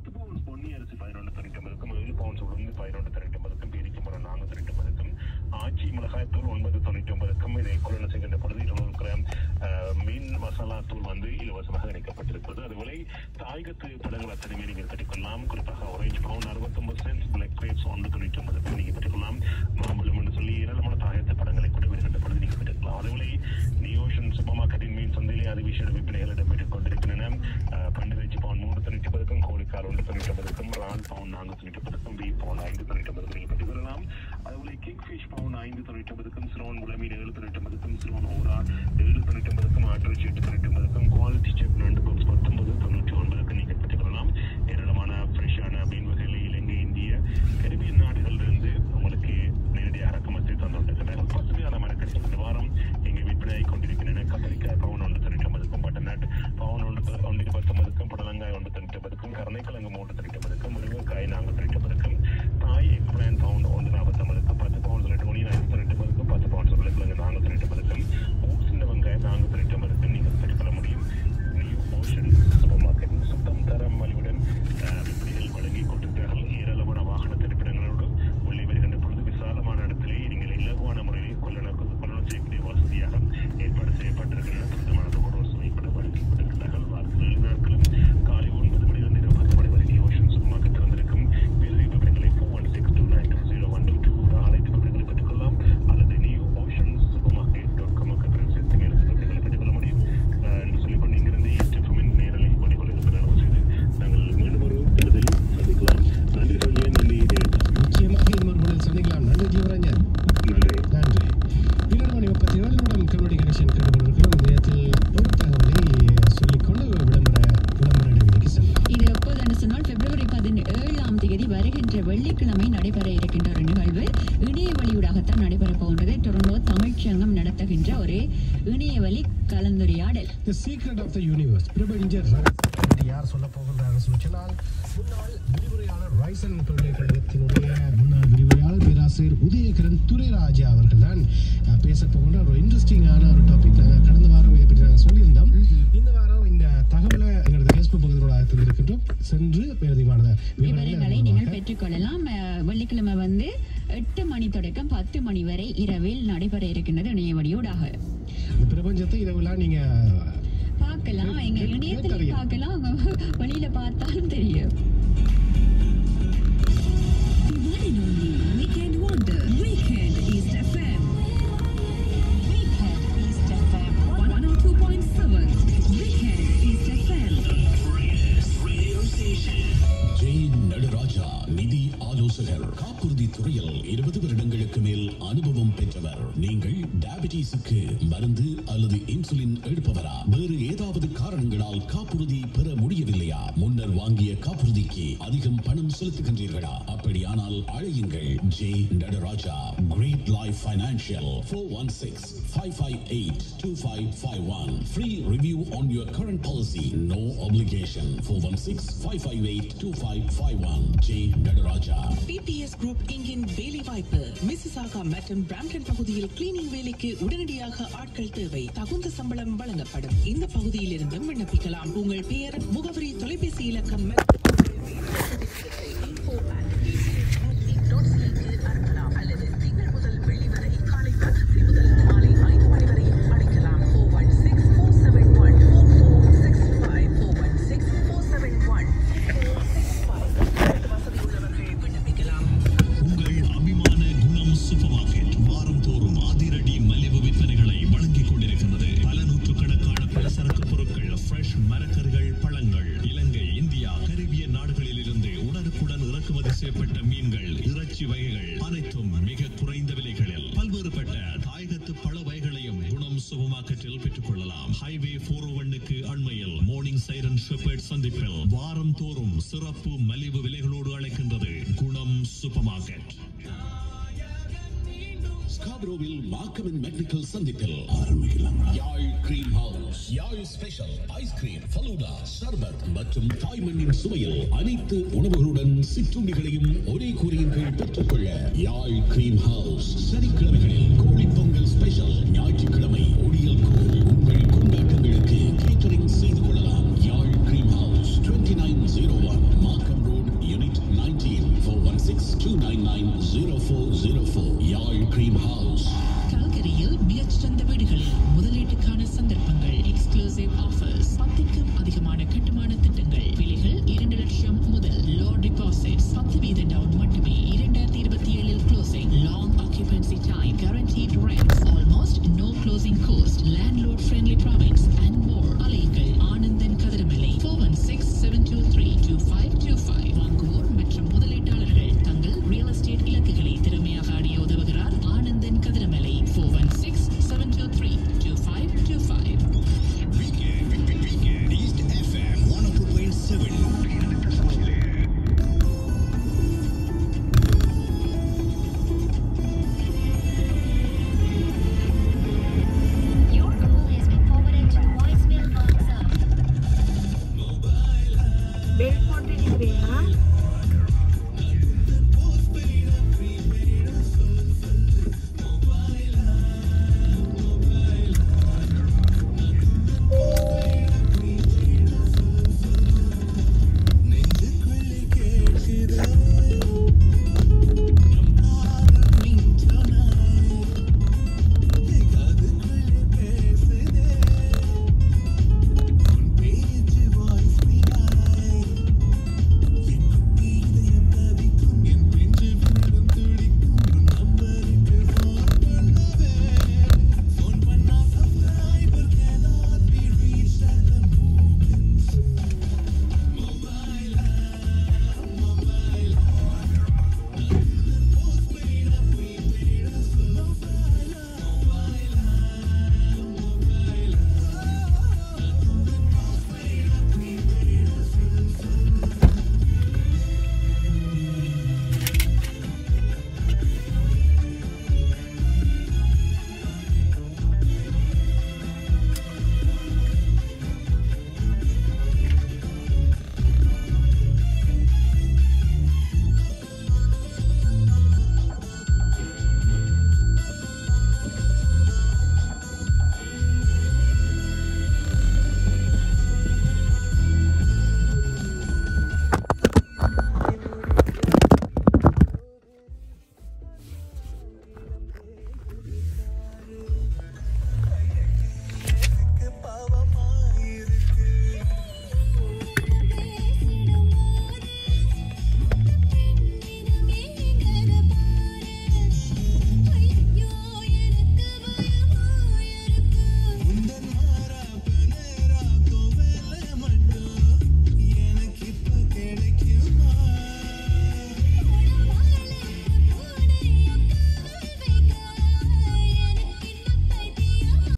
பத்து பவுன்ஸ் பொன்னி அரிசி பதினொன்று தொண்ணூற்றி ஒன்பதுக்கும் ஏழு பவுன்ஸ் உளுந்து பதினொன்று தொண்ணூற்றி ஒன்பதுக்கும் பேரிக்கு மரம் நான்கு தொண்ணூற்றி ஒன்பதுக்கும் ஆச்சி மிளகாய் தூள் ஒன்பது தொண்ணூற்றி ஒன்பதுக்கும் இதை கொள்ளன செய்கின்ற பொழுது இருநூறு கிராம் அஹ், மீன் மசாலா தூள் வந்து இலவசமாக இணைக்கப்பட்டிருக்கிறது அதுபோல தாயகத்து பழங்கள் அத்தனையுமே நீங்கள் பெற்றுக்கொள்ளலாம் குறிப்பாக ஆரஞ்சு பவுன் அறுபத்தொன்பது சென்ஸ் பிளாக் கிரேப்ஸ் ஒன்று தொண்ணூற்றி ஒன்பதுக்கும் நீங்கள் பெற்றுக்கொள்ளலாம் மாம்பழம் என்று சொல்லி ஏராளமான தாயகத்து பழங்களை கூட வருகின்ற பொழுது நீங்கள் பெற்றுக்கலாம் அதுபோல நியோஷன் சூப்பர் மார்க்கெட்டின் மீன் சந்தையிலே அதிவிசேட விற்பனைகள் இடம்பெற்றுக் கொண்டிருக்கின்றன அஹ், பண்டிகை பவுன் மூன்று தொண்ணூற்றி ஒன்பதுக்கும் கோழிக்கால் ஒன்று தொண்ணூற்றி ஒன்பதுக்கும் ரால் பவுன் நான்கு தொண்ணூற்றி ஒன்பதுக்கும் பீ பவுன் ஐந்து தொண்ணூற்றி ஒன்பதுக்கும் நீங்கள் பெற்றுக்கொள்ளலாம் அதுபோல கிங் ஃபிஷ் பவுன் ஐந்து தொண்ணூற்றி ஒன்பதுக்கும் சிரோன் முளமீன் ஏழு தொண்ணூற்றி ஒன்பதுக்கும் சிரோன் ஓரா ஏழு தொண்ணூற்றி ஒன்பதுக்கும் ஆட்டோச்சி எட்டு தொண்ணூற்றி ஒன்பதுக்கும் குவாலிட்டி செக் ரெண்டு பாக்ஸ் பத்தொன்பது தொண்ணூற்றி ஒன்பதுக்கு நீங்கள் பெற்றுக்கொள்ளலாம் ஏராளமான ஃப்ரெஷ்ஷான மீன் வகைகளை இலங்கை இந்திய கரிபியன் நாடுகளிலிருந்து உங்களுக்கு நேரடியாக இறக்குமதி தந்துள்ளார்கள் பசுமையான மரக்கடிகள் இந்த வாரம் இங்கே விற்பனையாகி கொண்டிருக்கின்றன கத்திரிக்காய் பவுன் ஒன்று தொண்ணூற்றி ஒன்பதுக்கும் பட்டர்நட் பவுன் ஒன்று ஒன்று பத்தொன்பதுக்கும் புடலங்காய் ஒன்று தொண்ணூற்றி ஒன்பதுக்கும் கருணைக்கிழங்கு மூன்று தொண்ணூற்றி ஒன்பதுக்கும் முருங்கைக்காய் நான்கு தொண்ணூற்றி ஒன்பதுக்கும் தாய் எக் பிளான் பவுன் ஒன்று நாற்பத்தொன்பதுக்கும் பத்து பவுன் ரெண்டு மணி ஐந்து தொண்ணூற்றி ஒன்பதுக்கும் பத்து பவுன் உருளைக்கிழங்கு நான்கு தொண்ணூற்றி ஒன்பதுக்கும் சின்ன வெங்காயம் நான்கு தொண்ணூற்றி ஒன்பதுக்கும் நீங்கள் பெற்றுக்கொள்ள முடியும் நியூ ஓஷன் சூப்பர் மார்க்கெட் சுத்தம் தரம் மலிவுடன் அஹ், விற்பனைகள் வழங்கி கொண்டிருக்கிறார்கள் ஏராளமான வாகன திரைப்படங்களோடு உள்ளே வருகின்ற பொழுது விசாலமான இடத்திலே நீங்கள் இலகுவான முறையில் கொள்ளன கொள்ளனம் செய்யக்கூடிய வசதியாக ஏற்பாடு செய்யப்பட்டிருக்கின்றன சுத்தமான ரோடு வசதி கூட வழங்கி கொண்டிருக்கிறார்கள் வாரத்தில் ஏழு நாட்களும் காலை ஒன்பது மணியிலிருந்து இரவு பத்து மணி வரை நியூ ஓஷன் சூப்பர் மார்க்கெட் திறந்திருக்கும் மேலும் விவரங்களை four one six two nine two zero one two two அனைத்து விவரங்களை பெற்றுக்கொள்ளலாம் அல்லது new ocean super market dot com சேர்த்து மேலும் விவரங்களை பெற்றுக்கொள்ள முடியும் அஹ், என்று சொல்லிக்கொண்டு இங்கிருந்து ஈஸ்டர்ஃபமின் நேரலை வழிகொண்டிருக்கிற அளவு செய்து நாங்கள் மீண்டும் ஒரு தேர்தலில் சந்திக்கலாம் நன்றி சொல்லியே நன்றி ஜெயலலிதா. நிச்சயமாக இன்னொரு முறையில் சந்திக்கலாம் நன்றி ஜீவராஜன் நன்றி நன்றி இரண்டு மணி முப்பத்தி ஏழு நிமிடம் கம்யூனிட்டி கனெக்ஷன் கேட்டுக்கொண்டிருக்கிறோம் இந்த நேரத்தில் ஒரு தகவலை சொல்லிக்கொண்டு விளம்பர விளம்பர இடைவெளிக்கு செல்லலாம் இது எப்போதுன்னு சொன்னால் பிப்ரவரி பதினேழாம் தேதி வருகின்ற வெள்ளிக்கிழமை நடைபெற இருக்கின்ற ஒரு நிகழ்வு இணைய வழியூடாகத்தான் நடைபெற போகின்றது டொரண்டோ தமிழ்ச்சங்கம் நடத்துகின்ற ஒரு இணையவழி கலந்துரையாடல் the secret of the universe பிரபஞ்ச ரகசியம் என்று யார் சொல்ல போகின்றார்கள் சொல்லி சொன்னால் முன்னாள் விரிவுரையாளர் ரைசன் பல்கலைக்கழகத்தினுடைய முன்னாள் விரிவுரையாளர் பேராசிரியர் உதயகிரண் துரைராஜா அவர்கள் தான் பேச போகின்ற ஒரு இன்ட்ரெஸ்டிங்கான ஒரு டாபிக் நாங்கள் கடந்த வாரம் இதை பற்றி நாங்கள் சொல்லியிருந்தோம் இந்த வாரம் இந்த தகவலை எங்களது ஃபேஸ்புக் பகுதியோட தந்திருக்கின்றோம் சென்று மேலதிகமான விவரங்களை நீங்கள் விவரங்களை பெற்றுக்கொள்ளலாம் அஹ், வெள்ளிக்கிழமை வந்து எட்டு மணி தொடக்கம் பத்து மணி வரை இரவில் நடைபெற இருக்கின்றது இணைய வழியூடாக இந்த பிரபஞ்சத்தை இதெல்லாம் நீங்க பார்க்கலாம் எங்க கேட்டு- இணையத்துல கேட்டறியும். பார்க்கலாம் அவங்க வழியில பார்த்தாலும் தெரியும் The one and only Weekend Wonder. Weekend East FM. Weekend East FM. 102.7. Weekend East FM. Jai Nataraja நிதி ஆலோசகர் காப்புறுதி துறையில் இருபது வருடங்களுக்கு மேல் அனுபவம் பெற்றவர் நீங்கள் டயபிட்டிஸுக்கு மருந்து அல்லது இன்சுலின் எடுப்பவரா வேறு ஏதாவது காரணங்களால் காப்புறுதி பெற முடியவில்லையா முன்னர் வாங்கிய காப்புறுதிக்கு அதிகம் பணம் செலுத்துகின்றீர்களா அப்படியானால் அழையுங்கள் Jai Nataraja great life financial four one six five five eight two five five one free review on your current policy no obligation four one six five five eight two five five one Jai Nataraja PBS group இங்கின் வேலை வாய்ப்பு Mississauga மற்றும் Brampton பகுதியில் cleaning வேலைக்கு உடனடியாக ஆட்கள் தேவை தகுந்த சம்பளம் வழங்கப்படும் இந்த பகுதியில் இருந்தும் விண்ணப்பிக்கலாம் உங்கள் பெயர் முகவரி தொலைபேசி இலக்கம் மற்றும் அனுப்பலாம் அல்லது திங்கள் முதல் வெள்ளி வரை காலை பத்து மணி முதல் மாலை ஐந்து மணி வரை அழைக்கலாம் four one six four seven one four four six five four one six four seven one four six five வசதி உள்ளவர்கள் விண்ணப்பிக்கலாம் உங்கள் அபிமான குணம் சூப்பர் மார்க்கெட் வாரந்தோறும் அதிரடி மலிவு விற்பனைகளை வழங்கிக் கொண்டிருக்கிறது பல நூற்றுக்கணக்கான பலசரக்கு பொருட்கள் ஃப்ரெஷ் மரக்கறிகள் பழங்கள் இலங்கை இந்தியா கரிபியன் நாடுகளில் இருந்து உடனுக்குடன் இறக்குமதி செய்யப்பட்ட மீன்கள் இறைச்சி வகைகள் அனைத்தும் மிக குறைந்த விலைகளில் பல்வேறுபட்ட தாயகத்து பழ வகைகளையும் குணம் சூப்பர் மார்க்கெட்டில் பெற்றுக் கொள்ளலாம் ஹைவே போர் ஒன்னுக்கு அண்மையில் மார்னிங் சைரன் ஷெப்பர்ட் சந்திப்பில் வாரம் தோறும் சிறப்பு மலிவு விலைகளோடு அழைக்கின்றது குணம் சூப்பர் மார்க்கெட் ஸ்காப்ரோவில் மார்க்கமன் மெக்னிக்கல் சந்திப்பில் ஆரம்பிக்கலாம் Yarl cream house Yarl special ice cream falooda சர்பத் மற்றும் தாய் மண்ணின் சுவையில் அனைத்து உணவுகளுடன் சிற்றுண்டிகளையும் ஒரே கூரையின் கீழ் பெற்றுக்கொள்ள யாழ் கிரீம் ஹவுஸ் சனிக்கிழமைகளில் கோழி பொங்கல் ஸ்பெஷல் ஞாயிற்றுக்கிழமை ஒடியல் கூழ் உங்கள் கொண்டாட்டங்களுக்கு கேட்டரிங் செய்து கொள்ளலாம் Yarl cream house twenty nine zero one Markham four zero four Yarl cream house கல்கரியில் மிகச்சிறந்த வீடுகளில் முதலீட்டுக்கான சந்தர்ப்பங்கள் எக்ஸ்க்ளூசிவ் ஆஃபர்ஸ்